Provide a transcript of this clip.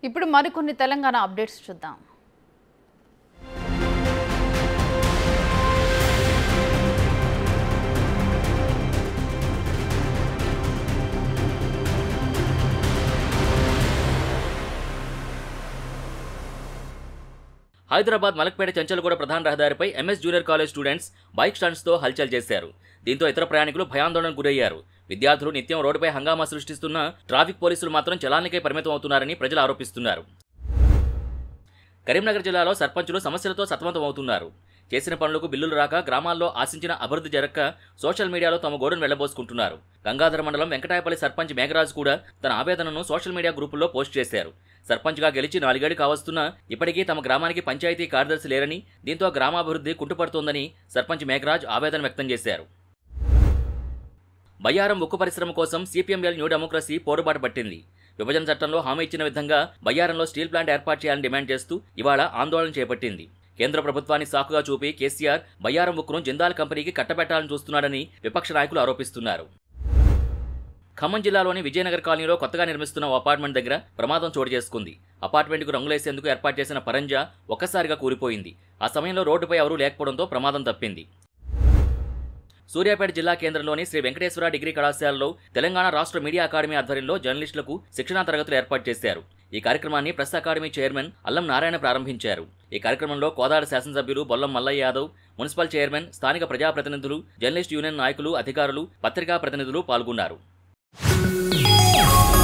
ఇప్పుడు మరికొన్ని తెలంగాణ అప్డేట్స్ చూద్దాం హైదరాబాద్ మలక్పేట చెంచల్గూడ ప్రధాన రహదారిపై M S junior college students bike స్టాండ్స్తో హల్చల్ చేశారు దీంతో ఇతర ప్రయాణికులు భయాందోళనకు గురయ్యారు విద్యార్థులు నిత్యం రోడ్డుపై హంగామా సృష్టిస్తున్న ట్రాఫిక్ పోలీసులు మాత్రం చలానికై పరిమితం అవుతున్నారని ప్రజలు ఆరోపిస్తున్నారు కరీంనగర్ జిల్లాలో సర్పంచులు సమస్యలతో సతమతమవుతున్నారు చేసిన పనులకు బిల్లులు రాక గ్రామాల్లో ఆశించిన అభివృద్ధి జరక్క సోషల్ మీడియాలో తమ గోడును వెళ్లబోసుకుంటున్నారు గంగాధర మండలం వెంకటాయపల్లి సర్పంచ్ మేఘరాజు కూడా తన ఆవేదనను సోషల్ మీడియా గ్రూపుల్లో పోస్ట్ చేశారు సర్పంచ్గా గెలిచి నాలుగేళ్లు కావస్తున్నా ఇప్పటికీ తమ గ్రామానికి పంచాయతీ కార్యదర్శి లేరని దీంతో గ్రామాభివృద్ధి కుంటుపడుతోందని సర్పంచ్ మేఘరాజ్ ఆవేదన వ్యక్తం చేశారు బయ్యారం ఉక్కు పరిశ్రమ కోసం సిపిఎంఎల్ న్యూ డెమోక్రసీ పోరుబాటు పట్టింది విభజన చట్టంలో హామీ ఇచ్చిన విధంగా బయ్యారంలో స్టీల్ ప్లాంట్ ఏర్పాటు చేయాలని డిమాండ్ చేస్తూ ఇవాళ ఆందోళన చేపట్టింది కేంద్ర ప్రభుత్వాన్ని సాకుగా చూపి కేసీఆర్ బయ్యారం ఉక్కును జిందాల్ కంపెనీకి కట్టబెట్టాలని చూస్తున్నాడని విపక్ష నాయకులు ఆరోపిస్తున్నారు ఖమ్మం జిల్లాలోని విజయనగర్ కాలనీలో కొత్తగా నిర్మిస్తున్న ఓ అపార్ట్మెంట్ దగ్గర ప్రమాదం చోటు చేసుకుంది అపార్ట్మెంట్కు రంగులేసేందుకు ఏర్పాటు చేసిన పరంజా ఒక్కసారిగా కూలిపోయింది ఆ సమయంలో రోడ్డుపై ఎవరూ లేకపోవడంతో ప్రమాదం తప్పింది సూర్యాపేట జిల్లా కేంద్రంలోని శ్రీ వెంకటేశ్వర డిగ్రీ కళాశాలలో తెలంగాణ రాష్ట్ర మీడియా అకాడమీ ఆధ్వర్యంలో జర్నలిస్టులకు శిక్షణా తరగతులు ఏర్పాటు చేశారు ఈ కార్యక్రమాన్ని ప్రెస్ అకాడమీ చైర్మన్ అల్లం నారాయణ ప్రారంభించారు ఈ కార్యక్రమంలో కోదాడ శాసనసభ్యులు బొల్లం మల్లయ్య యాదవ్ మున్సిపల్ చైర్మన్ స్థానిక ప్రజాప్రతినిధులు జర్నలిస్ట్ యూనియన్ నాయకులు అధికారులు పత్రికా ప్రతినిధులు పాల్గొన్నారు